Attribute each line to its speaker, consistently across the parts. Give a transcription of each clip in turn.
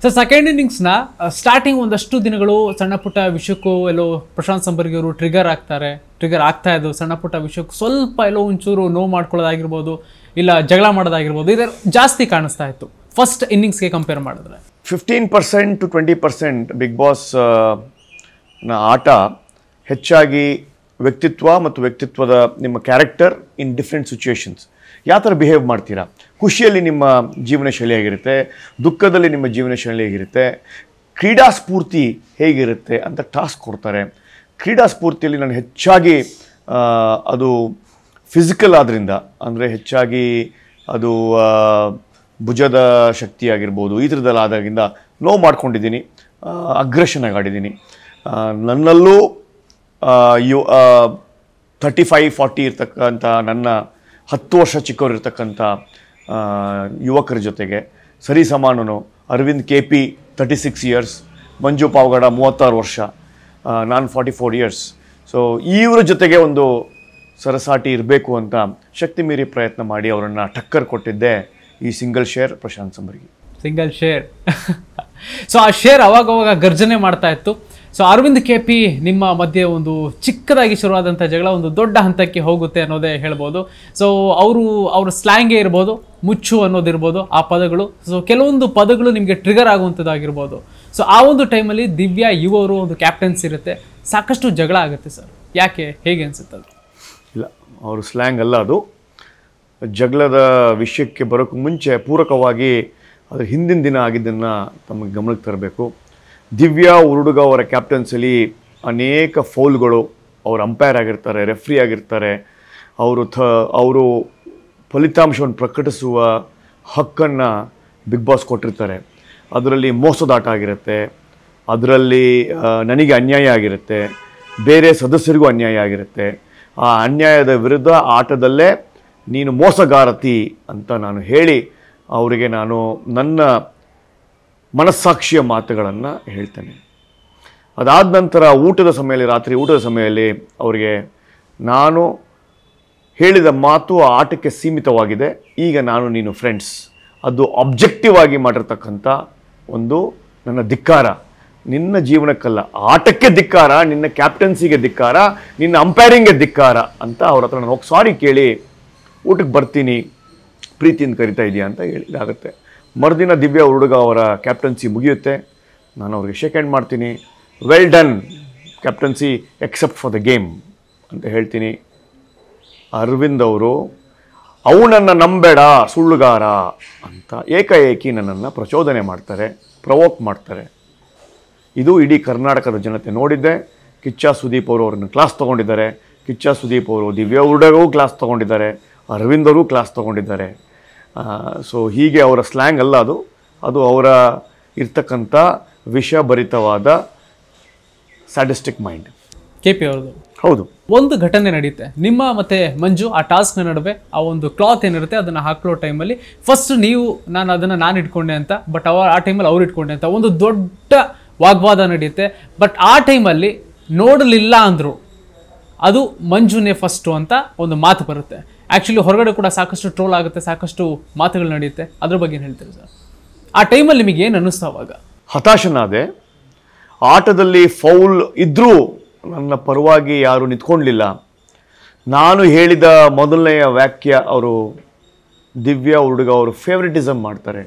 Speaker 1: sir second ಇನ್ನಿಂಗ್ಸ್ನ starting ಒಂದಷ್ಟು ದಿನಗಳು ಸಣ್ಣ ಪುಟ್ಟ ವಿಷಯಕ್ಕೂ ಎಲ್ಲೋ ಪ್ರಶಾಂತ್ ಸಂಬರ್ಗಿ ಅವರು ಟ್ರಿಗರ್ ಆಗ್ತಾರೆ ಟ್ರಿಗರ್ ಆಗ್ತಾ ಇದ್ದು ಸಣ್ಣ ಪುಟ್ಟ ವಿಷಯಕ್ಕೂ ಸ್ವಲ್ಪ ಎಲ್ಲೋ ಒಂಚೂರು ನೋವು ಮಾಡ್ಕೊಳ್ಳೋದಾಗಿರ್ಬೋದು ಇಲ್ಲ ಜಗಳ ಮಾಡೋದಾಗಿರ್ಬೋದು ಇದರ ಜಾಸ್ತಿ ಕಾಣಿಸ್ತಾ ಇತ್ತು ಫಸ್ಟ್ ಇನ್ನಿಂಗ್ಸ್ಗೆ ಕಂಪೇರ್ ಮಾಡಿದ್ರೆ
Speaker 2: fifteen percent to twenty percent big boss ನ ಆಟ ಹೆಚ್ಚಾಗಿ ವ್ಯಕ್ತಿತ್ವ ಮತ್ತು ವ್ಯಕ್ತಿತ್ವದ ನಿಮ್ಮ ಕ್ಯಾರೆಕ್ಟರ್ ಇನ್ ಡಿಫ್ರೆಂಟ್ ಸಿಚುಯೇಷನ್ಸ್ ಯಾವ ಥರ ಬಿಹೇವ್ ಮಾಡ್ತೀರಾ ಖುಷಿಯಲ್ಲಿ ನಿಮ್ಮ ಜೀವನ ಶೈಲಿ ಹೇಗಿರುತ್ತೆ ದುಃಖದಲ್ಲಿ ನಿಮ್ಮ ಜೀವನ ಶೈಲಿ ಹೇಗಿರುತ್ತೆ ಕ್ರೀಡಾ ಸ್ಫೂರ್ತಿ ಹೇಗಿರುತ್ತೆ ಅಂತ ಟಾಸ್ಕ್ ಕೊಡ್ತಾರೆ ಕ್ರೀಡಾ ಸ್ಫೂರ್ತಿಯಲ್ಲಿ ನಾನು ಹೆಚ್ಚಾಗಿ ಆ, ಅದು ಫಿಸಿಕಲ್ ಆದ್ರಿಂದ ಅಂದರೆ ಹೆಚ್ಚಾಗಿ ಅದು ಆ, ಭುಜದ ಶಕ್ತಿ ಆಗಿರ್ಬೋದು ಈ ಥರದ್ದೆಲ್ಲ ಆದಾಗಿಂದ ನೋವು ಮಾಡ್ಕೊಂಡಿದ್ದೀನಿ ಅಗ್ರೆಷನ್ ಆಗಿ ಆಡಿದ್ದೀನಿ ಆ, ನನ್ನಲ್ಲೂ ಆ, ಯು ಥರ್ಟಿ ಫೈವ್ ಫಾರ್ಟಿ ಇರ್ತಕ್ಕಂಥ ನನ್ನ ಹತ್ತು ವರ್ಷ ಚಿಕ್ಕವರು ಇರ್ತಕ್ಕಂಥ ಆ, ಯುವಕರ ಜೊತೆಗೆ ಸರಿ ಸಮಾನನು Aravind K P thirty six years Manju Pavagada ಮೂವತ್ತಾರು ವರ್ಷ ನಾನು ಫಾರ್ಟಿ ಫೋರ್ ಇಯರ್ಸ್ ಸೊ ಇವರ ಜೊತೆಗೆ ಒಂದು ಸರಸಾಟಿ ಇರಬೇಕು ಅಂತ ಶಕ್ತಿ ಮೀರಿ ಪ್ರಯತ್ನ ಮಾಡಿ ಅವರನ್ನು ಟಕ್ಕರ್ ಕೊಟ್ಟಿದ್ದೆ ಈ ಸಿಂಗಲ್ ಶೇರ್ ಪ್ರಶಾಂತ್ ಸಂಬರ್ಗಿ
Speaker 1: ಸಿಂಗಲ್ ಶೇರ್ ಸೊ ಆ ಶೇರ್ ಅವಾಗ ಅವಾಗ ಗರ್ಜನೆ ಮಾಡ್ತಾ ಇತ್ತು ಸೊ ಅರವಿಂದ್ ಕೆ ಪಿ ನಿಮ್ಮ ಮಧ್ಯೆ ಒಂದು ಚಿಕ್ಕದಾಗಿ ಶುರುವಾದಂಥ ಜಗಳ ಒಂದು ದೊಡ್ಡ ಹಂತಕ್ಕೆ ಹೋಗುತ್ತೆ ಅನ್ನೋದೇ ಹೇಳ್ಬೋದು ಸೊ ಅವರು ಅವ್ರ ಸ್ಲ್ಯಾಂಗೇ ಇರ್ಬೋದು ಮುಚ್ಚು ಅನ್ನೋದಿರ್ಬೋದು ಆ ಪದಗಳು ಸೊ ಕೆಲವೊಂದು ಪದಗಳು ನಿಮಗೆ ಟ್ರಿಗರ್ ಆಗುವಂಥದ್ದಾಗಿರ್ಬೋದು ಸೊ ಆ ಒಂದು ಟೈಮಲ್ಲಿ ದಿವ್ಯಾ ಯುವರು ಒಂದು ಕ್ಯಾಪ್ಟನ್ಸ್ ಇರುತ್ತೆ ಸಾಕಷ್ಟು ಜಗಳ ಆಗುತ್ತೆ ಸರ್ ಯಾಕೆ ಹೇಗೆ ಅನ್ಸುತ್ತೆ ಅದು
Speaker 2: ಇಲ್ಲ ಅವ್ರ ಸ್ಲ್ಯಾಂಗ್ ಅಲ್ಲ ಅದು ಜಗಳದ ವಿಷಯಕ್ಕೆ ಬರೋಕ್ಕೆ ಮುಂಚೆ ಪೂರಕವಾಗಿ ಅದ್ರ ಹಿಂದಿನ ದಿನ ಆಗಿದ್ದನ್ನು ತಮಗೆ ಗಮನಕ್ಕೆ ತರಬೇಕು ದಿವ್ಯಾ ಉರುಡುಗ ಅವರ ಕ್ಯಾಪ್ಟನ್ಸಲ್ಲಿ ಅನೇಕ ಫೌಲ್ಗಳು ಅವರು ಅಂಪೈರ್ ಆಗಿರ್ತಾರೆ ರೆಫ್ರಿ ಆಗಿರ್ತಾರೆ ಅವರು ಥ ಅವರು ಫಲಿತಾಂಶವನ್ನು ಪ್ರಕಟಿಸುವ ಹಕ್ಕನ್ನು ಬಿಗ್ ಬಾಸ್ ಕೊಟ್ಟಿರ್ತಾರೆ ಅದರಲ್ಲಿ ಮೋಸದಾಟ ಆಗಿರುತ್ತೆ ಅದರಲ್ಲಿ ಆ, ನನಗೆ ಅನ್ಯಾಯ ಆಗಿರುತ್ತೆ ಬೇರೆ ಸದಸ್ಯರಿಗೂ ಅನ್ಯಾಯ ಆಗಿರುತ್ತೆ ಆ ಅನ್ಯಾಯದ ವಿರುದ್ಧ ಆಟದಲ್ಲೇ ನೀನು ಮೋಸಗಾರತಿ ಅಂತ ನಾನು ಹೇಳಿ ಅವರಿಗೆ ನಾನು ನನ್ನ ಮನಸ್ಸಾಕ್ಷಿಯ ಮಾತುಗಳನ್ನು ಹೇಳ್ತೇನೆ ಅದಾದ ನಂತರ ಊಟದ ಸಮಯದಲ್ಲಿ ರಾತ್ರಿ ಊಟದ ಸಮಯದಲ್ಲಿ ಅವರಿಗೆ ನಾನು ಹೇಳಿದ ಮಾತು ಆ ಆಟಕ್ಕೆ ಸೀಮಿತವಾಗಿದೆ ಈಗ ನಾನು ನೀನು ಫ್ರೆಂಡ್ಸ್ ಅದು ಅಬ್ಜೆಕ್ಟಿವ್ ಆಗಿ ಮಾಡಿರ್ತಕ್ಕಂಥ ಒಂದು ನನ್ನ ಧಿಕ್ಕಾರ ನಿನ್ನ ಜೀವನಕ್ಕಲ್ಲ ಆಟಕ್ಕೆ ಧಿಕ್ಕಾರ ನಿನ್ನ ಕ್ಯಾಪ್ಟನ್ಸಿಗೆ ಧಿಕ್ಕಾರ ನಿನ್ನ ಅಂಪೈರಿಂಗ್ಗೆ ಧಿಕ್ಕಾರ ಅಂತ ಅವ್ರ ಹತ್ರ ನಾನು ಹೋಗಿ ಸಾರಿ ಕೇಳಿ ಊಟಕ್ಕೆ ಬರ್ತೀನಿ ಪ್ರೀತಿಯಿಂದ ಕರಿತಾ ಇದೆಯಾ ಅಂತ ಹೇಳಿದಾಗುತ್ತೆ ಮರುದಿನ ದಿವ್ಯಾ ಹುಡುಗ ಅವರ ಕ್ಯಾಪ್ಟನ್ಸಿ ಮುಗಿಯುತ್ತೆ ನಾನು ಅವ್ರಿಗೆ ಶೇಕ್ ಹ್ಯಾಂಡ್ ಮಾಡ್ತೀನಿ well done captaincy except for the game ಅಂತ ಹೇಳ್ತೀನಿ ಅರವಿಂದ್ ಅವರು ಅವನನ್ನು ನಂಬೇಡ ಸುಳ್ಳುಗಾರ ಅಂತ ಏಕಾಏಕಿ ನನ್ನನ್ನು ಪ್ರಚೋದನೆ ಮಾಡ್ತಾರೆ ಪ್ರವೋಕ್ ಮಾಡ್ತಾರೆ ಇದು ಇಡೀ ಕರ್ನಾಟಕದ ಜನತೆ ನೋಡಿದ್ದೆ ಕಿಚ್ಚ ಸುದೀಪ್ ಅವರು ಅವ್ರನ್ನ ಕ್ಲಾಸ್ ತೊಗೊಂಡಿದ್ದಾರೆ ಕಿಚ್ಚ ಸುದೀಪ್ ಅವರು ದಿವ್ಯಾ ಉರ್ಡಗೂ ಕ್ಲಾಸ್ ತೊಗೊಂಡಿದ್ದಾರೆ ಅರವಿಂದ್ ಅವರು ಕ್ಲಾಸ್ ತೊಗೊಂಡಿದ್ದಾರೆ ಸೊ ಹೀಗೆ ಅವರ ಸ್ಲ್ಯಾಂಗ್ ಅಲ್ಲ ಅದು ಅದು ಅವರ ಇರ್ತಕ್ಕಂಥ ವಿಷಭರಿತವಾದ ಸ್ಯಾಟಿಸ್ಟಿಕ್ ಮೈಂಡ್
Speaker 1: ಕೆ ಪಿ ಅವ್ರದ್ದು
Speaker 2: ಹೌದು
Speaker 1: ಒಂದು ಘಟನೆ ನಡೆಯುತ್ತೆ ನಿಮ್ಮ ಮತ್ತೆ ಮಂಜು ಆ ಟಾಸ್ಕ್ನ ನಡುವೆ ಆ ಒಂದು ಕ್ಲಾತ್ ಏನಿರುತ್ತೆ ಅದನ್ನ ಹಾಕೊಳ್ಳೋ ಟೈಮಲ್ಲಿ ಫಸ್ಟ್ ನೀವು ನಾನು ಅದನ್ನ ನಾನು ಇಟ್ಕೊಂಡೆ ಅಂತ ಬಟ್ ಅವ ಆ ಟೈಮಲ್ಲಿ ಅವ್ರು ಇಟ್ಕೊಂಡೆ ಅಂತ ಒಂದು ದೊಡ್ಡ ವಾಗ್ವಾದ ನಡೆಯುತ್ತೆ ಬಟ್ ಆ ಟೈಮಲ್ಲಿ ನೋಡಲಿಲ್ಲ ಅಂದ್ರು ಅದು ಮಂಜುನೇ ಫಸ್ಟು ಅಂತ ಒಂದು ಮಾತು ಬರುತ್ತೆ ಆ್ಯಕ್ಚುಲಿ ಹೊರಗಡೆ ಕೂಡ ಸಾಕಷ್ಟು ಟ್ರೋಲ್ ಆಗುತ್ತೆ ಸಾಕಷ್ಟು ಮಾತುಗಳು ನಡೆಯುತ್ತೆ ಅದ್ರ ಬಗ್ಗೆ ಏನು ಹೇಳ್ತೀರಿ ಸರ್ ಆ ಟೈಮಲ್ಲಿ ನಿಮಗೆ ಏನು ಅನ್ನಿಸ್ತು ಅವಾಗ
Speaker 2: ಹತಾಶನಾದೆ ಆಟದಲ್ಲಿ ಫೌಲ್ ಇದ್ದರೂ ನನ್ನ ಪರವಾಗಿ ಯಾರು ನಿಂತ್ಕೊಳ್ಳಲಿಲ್ಲ ನಾನು ಹೇಳಿದ ಮೊದಲನೆಯ ವಾಕ್ಯ ಅವರು ದಿವ್ಯಾ ಹುಡುಗ ಅವರು ಫೇವ್ರಿಟಿಸಮ್ ಮಾಡ್ತಾರೆ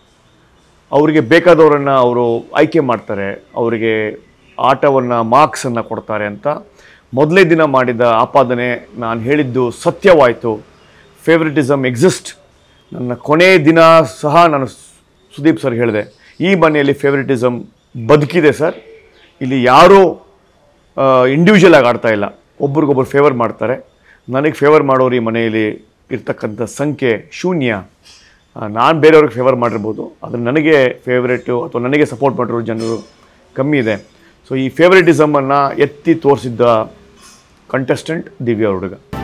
Speaker 2: ಅವರಿಗೆ ಬೇಕಾದವರನ್ನು ಅವರು ಆಯ್ಕೆ ಮಾಡ್ತಾರೆ ಅವರಿಗೆ ಆಟವನ್ನು ಮಾರ್ಕ್ಸನ್ನು ಕೊಡ್ತಾರೆ ಅಂತ ಮೊದಲೇ ದಿನ ಮಾಡಿದ ಆಪಾದನೆ ನಾನು ಹೇಳಿದ್ದು ಸತ್ಯವಾಯಿತು ಫೇವ್ರಿಟಿಸಮ್ ಎಕ್ಸಿಸ್ಟ್ ನನ್ನ ಕೊನೆ ದಿನ ಸಹ ನಾನು ಸುದೀಪ್ ಸರ್ ಹೇಳಿದೆ ಈ ಮನೆಯಲ್ಲಿ ಫೇವ್ರಿಟಿಸಮ್ ಬದುಕಿದೆ ಸರ್ ಇಲ್ಲಿ ಯಾರೂ ಇಂಡಿವಿಜುವಲ್ ಆಗಿ ಆಡ್ತಾ ಇಲ್ಲ ಒಬ್ರಿಗೊಬ್ರು ಫೇವರ್ ಮಾಡ್ತಾರೆ ನನಗೆ ಫೇವರ್ ಮಾಡೋರು ಈ ಮನೆಯಲ್ಲಿ ಇರ್ತಕ್ಕಂಥ ಸಂಖ್ಯೆ ಶೂನ್ಯ ನಾನು ಬೇರೆಯವ್ರಿಗೆ ಫೇವರ್ ಮಾಡಿರ್ಬೋದು ಆದರೆ ನನಗೆ ಫೇವ್ರೇಟು ಅಥವಾ ನನಗೆ ಸಪೋರ್ಟ್ ಮಾಡಿರೋ ಜನರು ಕಮ್ಮಿ ಇದೆ ಸೊ ಈ ಫೇವ್ರೇಟಿಸಮನ್ನು ಎತ್ತಿ ತೋರಿಸಿದ್ದ ಕಂಟೆಸ್ಟೆಂಟ್ ದಿವ್ಯಾ ಹುಡುಗ